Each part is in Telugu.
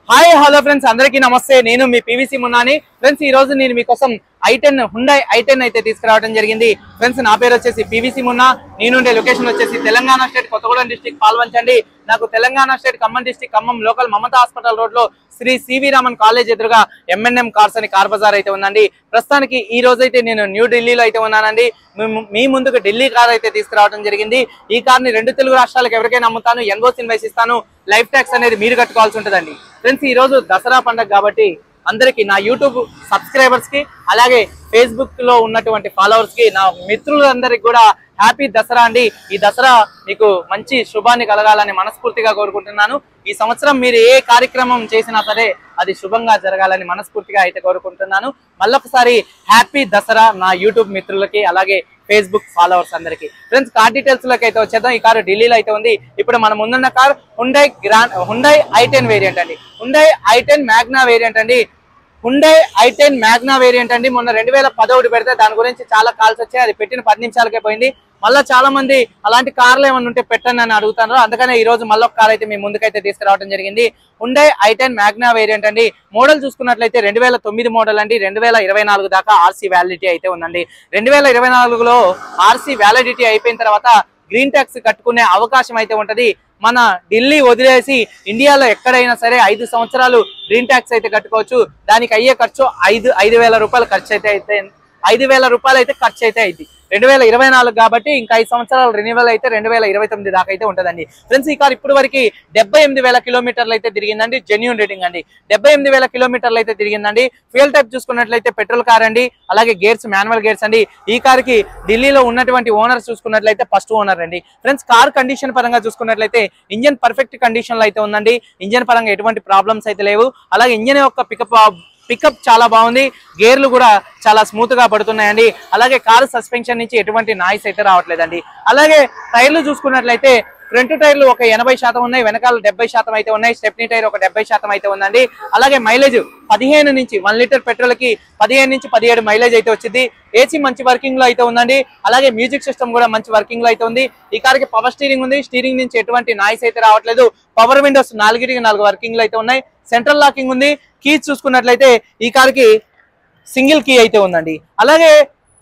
హాయ్ హలో ఫ్రెండ్స్ అందరికీ నమస్తే నేను మీ పీవీసీ మున్నాని ఫ్రెండ్స్ ఈ రోజు నేను మీకోసం ఐటెన్ హుండై ఐటెన్ అయితే తీసుకురావడం జరిగింది ఫ్రెండ్స్ నా పేరు వచ్చేసి పీవీసీ మున్నా నేనుండే లొకేషన్ వచ్చేసి తెలంగాణ స్టేట్ కొత్తగూడెం డిస్టిక్ పాల్వంచండి నాకు Telangana state Khammam district Khammam local Mamata hospital road లో శ్రీ సివి రామన్ కాలేజ్ ఎదురుగా ఎంఎన్ఎం కార్స్ అని కార్ బజార్ అయితే ఉందండి ప్రస్తుతానికి ఈ రోజు అయితే నేను న్యూ ఢిల్లీలో అయితే ఉన్నానండి మీ- మీ ముందుకు ఢిల్లీ కార్ అయితే తీసుకురావడం జరిగింది ఈ కార్ ని రెండు తెలుగు రాష్ట్రాలకు ఎవరికైనా అమ్ముతాను ఎన్ఓస్ ఇన్వైస్ ఇస్తాను లైఫ్ ట్యాక్స్ అనేది మీరు కట్టుకోవాల్సి ఉంటుందండి ఫ్రెండ్స్ ఈ రోజు దసరా పండగ కాబట్టి అందరికి నా యూట్యూబ్ సబ్స్క్రైబర్స్ కి అలాగే ఫేస్బుక్ లో ఉన్నటువంటి ఫాలోవర్స్ కి నా మిత్రులందరికి కూడా హ్యాపీ దసరా అండి ఈ దసరా మీకు మంచి శుభాన్ని కలగాలని మనస్ఫూర్తిగా కోరుకుంటున్నాను ఈ సంవత్సరం మీరు ఏ కార్యక్రమం చేసినా సరే అది శుభంగా జరగాలని మనస్ఫూర్తిగా అయితే కోరుకుంటున్నాను మళ్ళొకసారి హ్యాపీ దసరా నా యూట్యూబ్ మిత్రులకి అలాగే ఫేస్బుక్ ఫాలోవర్స్ అందరికి ఫ్రెండ్స్ కార్ డీటెయిల్స్ లోకి అయితే వచ్చేద్దాం ఈ కారు ఢిల్లీలో అయితే ఉంది ఇప్పుడు మనం ముందున్న car Hyundai grand Hyundai i ten variant అండి Hyundai i ten Magna variant అండి Hyundai i ten Magna variant అండి మొన్న రెండు వేల పదొకటి పెడితే దాని గురించి చాలా కాల్స్ వచ్చాయి అది పెట్టిన పది నిమిషాలకే పోయింది మళ్ళీ చాలా మంది అలాంటి కార్లు ఏమైనా ఉంటే పెట్టండి అని అడుగుతారు అందుకనే ఈ రోజు మళ్ళీ ఒక కార్ అయితే మీ ముందుకైతే తీసుకురావడం జరిగింది Hyundai i ten Magna variant అండి మోడల్ చూసుకున్నట్లయితే రెండు వేల తొమ్మిది మోడల్ అండి రెండు వేల ఇరవై నాలుగు దాకా ఆర్సీ వ్యాలిడిటీ అయితే ఉందండి రెండు వేల ఇరవై నాలుగులో ఆర్సీ వ్యాలిడిటీ అయిపోయిన తర్వాత గ్రీన్ ట్యాక్స్ కట్టుకునే అవకాశం అయితే ఉంటది మన ఢిల్లీ వదిలేసి ఇండియాలో ఎక్కడైనా సరే ఐదు సంవత్సరాలు గ్రీన్ ట్యాక్స్ అయితే కట్టుకోవచ్చు దానికి అయ్యే ఖర్చు ఐదు ఐదు వేల రూపాయలు ఖర్చు అయితే అయితే ఐదు వేల రూపాయలు అయితే ఖర్చు అయితే అయింది రెండు వేల ఇరవై నాలుగు కాబట్టి ఇంకా ఐదు సంవత్సరాలు రెన్యువల్ అయితే రెండు వేల ఇరవై తొమ్మిది దాకా అయితే ఉంటుందండి ఫ్రెండ్స్ ఈ కార్ ఇప్పుడు వరకు డెబ్బై ఎనిమిది వేల కిలోమీటర్లు అయితే తిరిగిందండి జెన్యున్ రేటింగ్ అండి డెబ్బై ఎనిమిది వేల కిలోమీటర్లు అయితే తిరిగిందండి ఫ్యూయల్ టైప్ చూసుకున్నట్లయితే పెట్రోల్ కార్ అండి అలాగే గేర్స్ మాన్యువల్ గేర్స్ అండి ఈ కార్ కి ఢిల్లీలో ఉన్నటువంటి ఓనర్స్ చూసుకున్నట్లయితే ఫస్ట్ ఓనర్ అండి ఫ్రెండ్స్ కార్ కండిషన్ పరంగా చూసుకున్నట్లయితే ఇంజన్ పర్ఫెక్ట్ కండిషన్ లో అయితే ఉందండి ఇంజన్ పరంగా ఎటువంటి ప్రాబ్లమ్స్ అయితే లేవు అలాగే ఇంజన్ యొక్క పికప్ పికప్ చాలా బాగుంది గేర్లు కూడా చాలా స్మూత్ గా పడుతున్నాయండి అలాగే కారు సస్పెన్షన్ నుంచి ఎటువంటి నాయిస్ అయితే రావట్లేదండి అలాగే టైర్లు చూసుకున్నట్లయితే ఫ్రంట్ టైర్లు ఒక ఎనభై శాతం ఉన్నాయి వెనకాల డెబ్బై శాతం అయితే ఉన్నాయి స్టెప్నీ టైర్ ఒక డెబ్బై శాతం అయితే ఉందండి అలాగే మైలేజ్ పదిహేను నుంచి వన్ లీటర్ పెట్రోల్ కి పదిహేను నుంచి పదిహేడు మైలేజ్ అయితే వచ్చింది ఏసీ మంచి వర్కింగ్ లో అయితే ఉందండి అలాగే మ్యూజిక్ సిస్టమ్ కూడా మంచి వర్కింగ్ లో అయితే ఉంది ఈ కార్కి పవర్ స్టీరింగ్ ఉంది స్టీరింగ్ నుంచి ఎటువంటి నాయిస్ అయితే రావట్లేదు పవర్ విండోస్ నాలుగిటికి నాలుగు వర్కింగ్ లో అయితే ఉన్నాయి సెంట్రల్ లాకింగ్ ఉంది కీస్ చూసుకున్నట్లయితే ఈ కార్కి సింగిల్ కీ అయితే ఉందండి అలాగే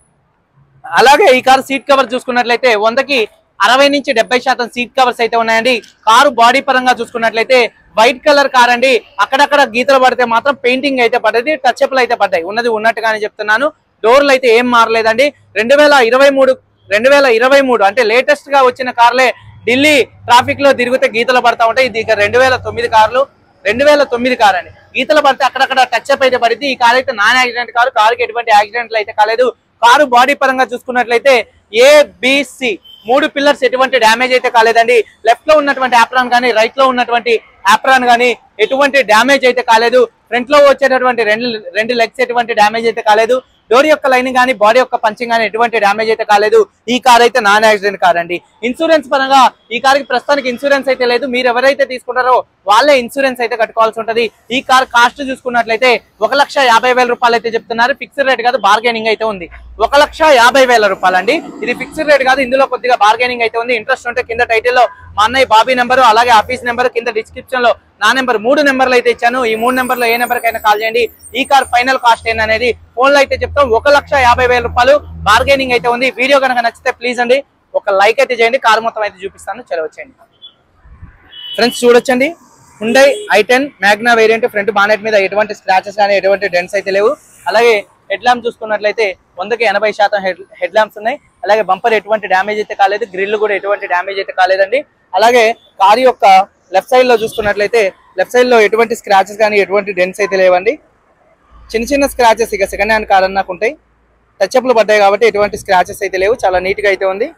అలాగే ఈ కారు సీట్ కవర్ చూసుకున్నట్లయితే వందకి అరవై నుంచి డెబ్బై శాతం సీట్ కవర్స్ అయితే ఉన్నాయండి కారు బాడీ పరంగా చూసుకున్నట్లయితే వైట్ కలర్ కార్ అండి అక్కడక్కడ గీతలు పడితే మాత్రం పెయింటింగ్ అయితే పడ్డది టచ్ అప్లు అయితే పడ్డాయి ఉన్నది ఉన్నట్టుగానే చెప్తున్నాను డోర్లు అయితే ఏం మారలేదండి రెండు వేల ఇరవై మూడు రెండు వేల ఇరవై మూడు అంటే లేటెస్ట్ గా వచ్చిన కార్లే ఢిల్లీ ట్రాఫిక్ లో తిరిగితే గీతలు పడతా ఉంటాయి ఇది ఇక రెండు వేల తొమ్మిది కార్లు రెండు వేల తొమ్మిది కార్ అండి గీతలు పడితే అక్కడక్కడ టచ్ అప్ అయితే పడింది ఈ కార్ అయితే నాన్ యాక్సిడెంట్ కారు కారుకి ఎటువంటి యాక్సిడెంట్లు అయితే కాలేదు కారు బాడీ పరంగా చూసుకున్నట్లయితే ఏబిసి మూడు పిల్లర్స్ ఎటువంటి డ్యామేజ్ అయితే కాలేదండి లెఫ్ట్ లో ఉన్నటువంటి యాప్రాన్ కానీ రైట్ లో ఉన్నటువంటి యాప్రాన్ కానీ ఎటువంటి డ్యామేజ్ అయితే కాలేదు ఫ్రంట్ లో వచ్చేటటువంటి రెండు రెండు లెగ్స్ ఎటువంటి డ్యామేజ్ అయితే కాలేదు డోర్ యొక్క లైనింగ్ కానీ బాడీ యొక్క పంచింగ్ కానీ ఎటువంటి డ్యామేజ్ అయితే కాలేదు ఈ కార్ అయితే నాన్ యాక్సిడెంట్ కార్ అండి ఇన్సూరెన్స్ పరంగా ఈ కార్కి ప్రస్తుతానికి ఇన్సూరెన్స్ అయితే లేదు మీరు ఎవరైతే తీసుకుంటారో వాళ్ళే ఇన్సూరెన్స్ అయితే కట్టుకోవాల్సి ఉంటది ఈ కార్ కాస్ట్ చూసుకున్నట్లయితే ఒక లక్ష యాభై వేల రూపాయలు అయితే చెప్తున్నారు ఫిక్స్డ్ రేట్ కాదు బార్గెనింగ్ అయితే ఉంది ఒక లక్ష యాభై వేల రూపాయలు అండి ఇది ఫిక్స్డ్ రేట్ కాదు ఇందులో కొద్దిగా బార్గెనింగ్ అయితే ఉంది ఇంట్రెస్ట్ ఉంటే కింద టైటిల్ లో మా అన్నయ్య బాబీ నెంబర్ అలాగే ఆఫీస్ నెంబర్ కింద డిస్క్రిప్షన్ లో నా నెంబర్ మూడు నెంబర్లు అయితే ఇచ్చాను ఈ మూడు నెంబర్ లో ఏ నెంబర్ కైనా కాల్ చేయండి ఈ కార్ ఫైనల్ కాస్ట్ ఏంటనేది ఫోన్ లో అయితే చెప్తాం ఒక లక్ష యాభై వేల రూపాయలు బార్గెనింగ్ అయితే ఉంది వీడియో కనుక నచ్చితే ప్లీజ్ అండి ఒక లైక్ అయితే చేయండి కార్ మొత్తం అయితే చూపిస్తాను చదవచ్చండి ఫ్రెండ్స్ చూడొచ్చండి Hyundai i ten Magna variant front bonnet మీద ఎటువంటి స్క్రాచెస్ కానీ ఎటువంటి డెంట్స్ అయితే లేవు అలాగే హెడ్ ల్యాంప్ చూసుకున్నట్లయితే వందకి ఎనభై శాతం హెడ్ హెడ్ ల్యాంప్స్ ఉన్నాయి అలాగే బంపర్ ఎటువంటి డ్యామేజ్ అయితే కాలేదు గ్రిల్ కూడా ఎటువంటి డ్యామేజ్ అయితే కాలేదండి అలాగే కారు యొక్క లెఫ్ట్ సైడ్ లో చూసుకున్నట్లయితే లెఫ్ట్ సైడ్ లో ఎటువంటి స్క్రాచెస్ కానీ ఎటువంటి డెంట్స్ అయితే లేవండి చిన్న చిన్న స్క్రాచెస్ ఇక సెకండ్ హ్యాండ్ కార్ అన్నాకు ఉంటాయి టచ్అప్లు పడ్డాయి కాబట్టి ఎటువంటి స్క్రాచెస్ అయితే లేవు చాలా నీట్ గా అయితే ఉంది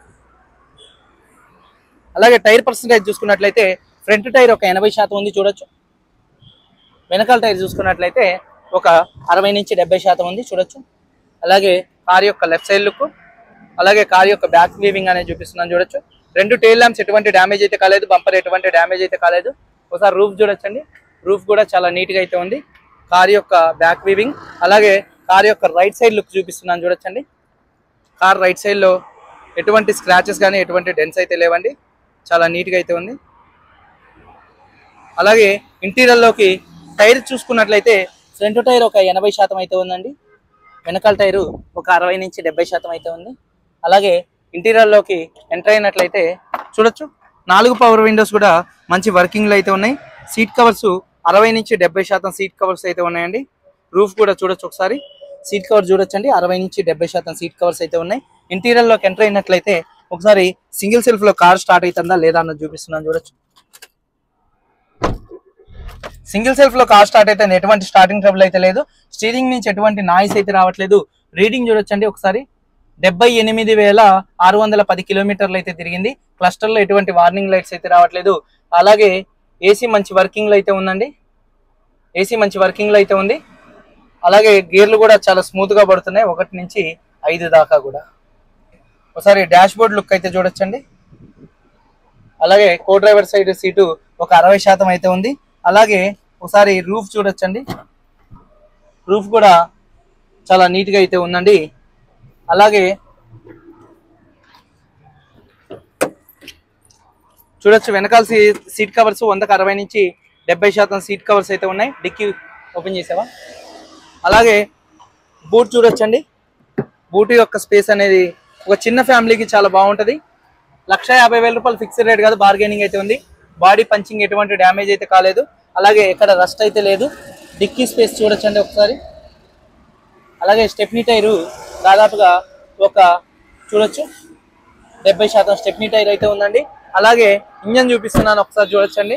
అలాగే టైర్ పర్సంటేజ్ చూసుకున్నట్లయితే ఫ్రంట్ టైర్ ఒక ఎనభై శాతం ఉంది చూడొచ్చు వెనకాల టైర్ చూసుకున్నట్లయితే ఒక అరవై నుంచి డెబ్బై శాతం ఉంది చూడొచ్చు అలాగే కార్ యొక్క లెఫ్ట్ సైడ్ లుక్ అలాగే కార్ యొక్క బ్యాక్ వీవింగ్ అనేది చూపిస్తున్నాను చూడొచ్చు రెండు టైల్ ల్యాంప్స్ ఎటువంటి డ్యామేజ్ అయితే కాలేదు బంపర్ ఎటువంటి డ్యామేజ్ అయితే కాలేదు ఒకసారి రూఫ్ చూడొచ్చండి రూఫ్ కూడా చాలా నీట్ గా అయితే ఉంది కార్ యొక్క బ్యాక్ వీవింగ్ అలాగే కార్ యొక్క రైట్ సైడ్ లుక్ చూపిస్తున్నాను చూడొచ్చండి కార్ రైట్ సైడ్ లో ఎటువంటి స్క్రాచెస్ కానీ ఎటువంటి డెన్స్ అయితే లేవండి చాలా నీట్ గా అయితే ఉంది అలాగే ఇంటీరియర్ లోకి టైర్ చూసుకున్నట్లయితే ఫ్రంట్ టైర్ ఒక ఎనభై శాతం అయితే ఉందండి వెనకాల టైరు ఒక అరవై నుంచి డెబ్బై శాతం అయితే ఉంది అలాగే ఇంటీరియర్ లోకి ఎంటర్ అయినట్లయితే చూడొచ్చు నాలుగు పవర్ విండోస్ కూడా మంచి వర్కింగ్ లో అయితే ఉన్నాయి సీట్ కవర్స్ అరవై నుంచి డెబ్బై శాతం సీట్ కవర్స్ అయితే ఉన్నాయండి రూఫ్ కూడా చూడొచ్చు ఒకసారి సీట్ కవర్ చూడొచ్చండి అరవై నుంచి డెబ్బై శాతం సీట్ కవర్స్ అయితే ఉన్నాయి ఇంటీరియర్ లోకి ఎంటర్ అయినట్లయితే ఒకసారి సింగిల్ సెల్ఫ్ లో కార్ స్టార్ట్ అవుతుందా లేదా అన్నది చూపిస్తున్నాను చూడొచ్చు సింగిల్ సెల్ఫ్ లో కార్ స్టార్ట్ అయితే ఎటువంటి స్టార్టింగ్ ట్రబుల్ అయితే లేదు స్టీరింగ్ నుంచి ఎటువంటి నాయిస్ అయితే రావట్లేదు రీడింగ్ చూడొచ్చండి ఒకసారి డెబ్బై ఎనిమిది వేల ఆరు వందల పది కిలోమీటర్లు అయితే తిరిగింది క్లస్టర్ లో ఎటువంటి వార్నింగ్ లైట్స్ అయితే రావట్లేదు అలాగే ఏసీ మంచి వర్కింగ్ లో అయితే ఉందండి ఏసీ మంచి వర్కింగ్ లో అయితే ఉంది అలాగే గేర్లు కూడా చాలా స్మూత్ గా పడుతున్నాయి ఒకటి నుంచి ఐదు దాకా కూడా ఒకసారి డాష్ బోర్డ్ లుక్ అయితే చూడొచ్చండి అలాగే కో డ్రైవర్ సైడ్ సీటు ఒక అరవై శాతం అయితే ఉంది అలాగే ఒకసారి రూఫ్ చూడొచ్చండి రూఫ్ కూడా చాలా నీట్ గా అయితే ఉందండి అలాగే చూడొచ్చు వెనకాల సీ- సీట్ కవర్స్ వందకు అరవై నుంచి డెబ్బై శాతం సీట్ కవర్స్ అయితే ఉన్నాయి డిక్కీ ఓపెన్ చేసావా అలాగే బూట్ చూడొచ్చండి బూట్ యొక్క స్పేస్ అనేది ఒక చిన్న ఫ్యామిలీకి చాలా బాగుంటది లక్ష యాభై వేల రూపాయలు ఫిక్స్డ్ రేట్ కాదు బార్గెనింగ్ అయితే ఉంది బాడీ పంచింగ్ ఎటువంటి డ్యామేజ్ అయితే కాలేదు అలాగే ఎక్కడ రస్ట్ అయితే లేదు డిక్కీ స్పేస్ చూడొచ్చండి ఒకసారి అలాగే స్టెప్నీ టైరు దాదాపుగా ఒక చూడొచ్చు డెబ్బై శాతం స్టెప్నీ టైర్ అయితే ఉందండి అలాగే ఇంజన్ చూపిస్తున్నాను ఒకసారి చూడొచ్చండి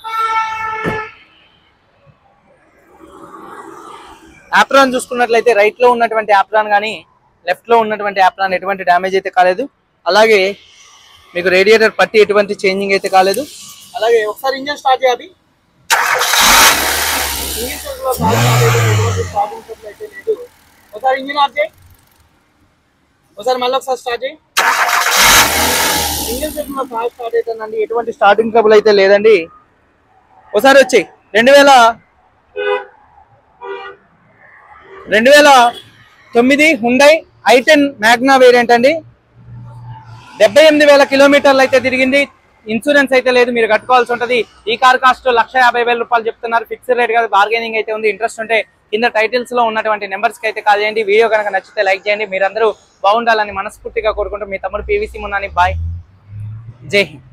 యాప్రాన్ చూసుకున్నట్లయితే రైట్ లో ఉన్నటువంటి యాప్రాన్ కానీ లెఫ్ట్ లో ఉన్నటువంటి యాప్రాన్ ఎటువంటి డ్యామేజ్ అయితే కాలేదు అలాగే మీకు రేడియేటర్ పట్టి ఎటువంటి చేంజింగ్ అయితే కాలేదు అలాగే ఒకసారి ఇంజన్ స్టార్ట్ చేయాలి ఇంజన్ లో కాల్ స్టార్ట్ అయితే ఎటువంటి problems అయితే లేదు ఒకసారి ఇంజన్ ఆఫ్ చేయి ఒకసారి మళ్ళీ ఒకసారి స్టార్ట్ చేయి ఇంజన్ సెట్ లో కాల్ స్టార్ట్ అవుతుందండి ఎటువంటి స్టార్టింగ్ ట్రబుల్ అయితే లేదండి ఒకసారి వచ్చి రెండు వేల రెండు వేల తొమ్మిది Hyundai i ten Magna variant అండి డెబ్బై ఎనిమిది వేల కిలోమీటర్లు అయితే తిరిగింది ఇన్సూరెన్స్ అయితే లేదు మీరు కట్టుకోవాల్సి ఉంటది ఈ కార్ కాస్ట్ లక్ష యాభై వేల రూపాయలు చెప్తున్నారు ఫిక్స్డ్ రేట్ కాదు బార్గెనింగ్ అయితే ఉంది ఇంట్రెస్ట్ ఉంటే కింద టైటిల్స్ లో ఉన్నటువంటి నెంబర్స్ కి అయితే కాల్ చేయండి వీడియో కనుక నచ్చితే లైక్ చేయండి మీరందరూ బాగుండాలని మనస్ఫూర్తిగా కోరుకుంటూ మీ తమ్ముడు పీవీసీ మున్నాని బాయ్ జై హింద్